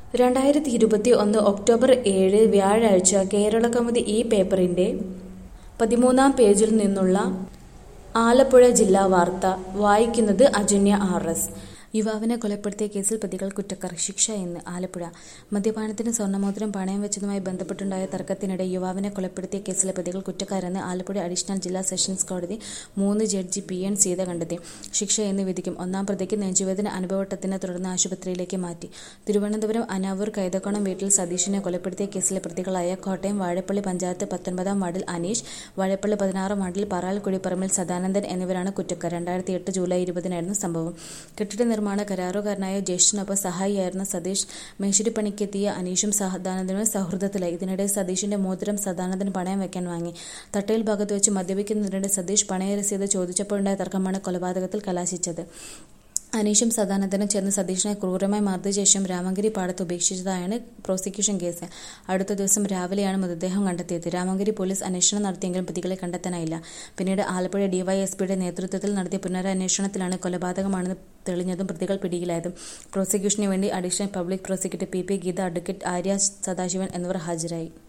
രണ്ടായിരത്തി ഇരുപത്തി ഒന്ന് ഒക്ടോബർ ഏഴ് വ്യാഴാഴ്ച കേരള കൗമുദി ഈ പേപ്പറിന്റെ പതിമൂന്നാം പേജിൽ നിന്നുള്ള ആലപ്പുഴ ജില്ലാ വാർത്ത വായിക്കുന്നത് അജന്യ ആർ എസ് യുവാവിനെ കൊലപ്പെടുത്തിയ കേസിൽ പ്രതികൾ കുറ്റക്കാർ ശിക്ഷ എന്ന് ആലപ്പുഴ മദ്യപാനത്തിന് സ്വർണ്ണമോതിരം പണയം വെച്ചതുമായി ബന്ധപ്പെട്ടുണ്ടായ തർക്കത്തിനിടെ യുവാവിനെ കൊലപ്പെടുത്തിയ കേസിലെ പ്രതികൾ കുറ്റക്കാരെന്ന് ആലപ്പുഴ അഡീഷണൽ ജില്ലാ സെഷൻസ് കോടതി മൂന്ന് ജഡ്ജി പി എൻ സീത കണ്ടെത്തി ശിക്ഷ എന്ന് വിധിക്കും ഒന്നാം പ്രതിക്ക് നെഞ്ചുവേദന അനുഭവട്ടത്തിനെ തുടർന്ന് ആശുപത്രിയിലേക്ക് മാറ്റി തിരുവനന്തപുരം അനാവൂർ കൈതക്കോണം വീട്ടിൽ സതീഷിനെ കൊലപ്പെടുത്തിയ കേസിലെ പ്രതികളായ കോട്ടയം വാഴപ്പള്ളി പഞ്ചായത്ത് പത്തൊൻപതാം വാർഡിൽ അനീഷ് വാഴപ്പള്ളി പതിനാറാം വാർഡിൽ പറാൽ കുഴിപ്പറമ്പിൽ സദാനന്ദൻ എന്നിവരാണ് കുറ്റക്കാർ രണ്ടായിരത്തി എട്ട് ജൂലൈ ഇരുപതിനായിരുന്നു സംഭവം കെട്ടിട നിർമ്മാണ കരാറുകാരനായ ജ്യേഷ്ഠനൊപ്പം സഹായിയായിരുന്ന സതീഷ് മേശിരിപ്പണിക്കെത്തിയ അനീഷും സദാനന്ദനും സൗഹൃദത്തിലായി ഇതിനിടെ സതീഷിന്റെ മോതിരം സദാനന്ദൻ പണയം വെക്കാൻ വാങ്ങി തട്ടയിൽ ഭാഗത്ത് വെച്ച് മദ്യപിക്കുന്നതിനിടെ സതീഷ് പണയ രസീത് ചോദിച്ചപ്പോഴുണ്ടായ തർക്കമാണ് കൊലപാതകത്തിൽ കലാശിച്ചത് അനീഷും സദാനന്ദനും ചേർന്ന് സതീഷിനെ ക്രൂരമായി മർദ്ദിച്ച ശേഷം രാമങ്കിരി പാടത്ത് ഉപേക്ഷിച്ചതായാണ് പ്രോസിക്യൂഷൻ കേസ് അടുത്ത ദിവസം രാവിലെയാണ് മൃതദേഹം കണ്ടെത്തിയത് രാമങ്കിരി പോലീസ് അന്വേഷണം നടത്തിയെങ്കിലും പ്രതികളെ കണ്ടെത്താനായില്ല പിന്നീട് ആലപ്പുഴ ഡിവൈഎസ്പിയുടെ നേതൃത്വത്തിൽ നടത്തിയ പുനരന്വേഷണത്തിലാണ് കൊലപാതകമാണെന്ന് തെളിഞ്ഞതും പ്രതികൾ പിടിയിലായതും പ്രോസിക്യൂഷന് വേണ്ടി additional public prosecutor P P Geetha advocate Arya Sadasivan എന്നിവർ ഹാജരായി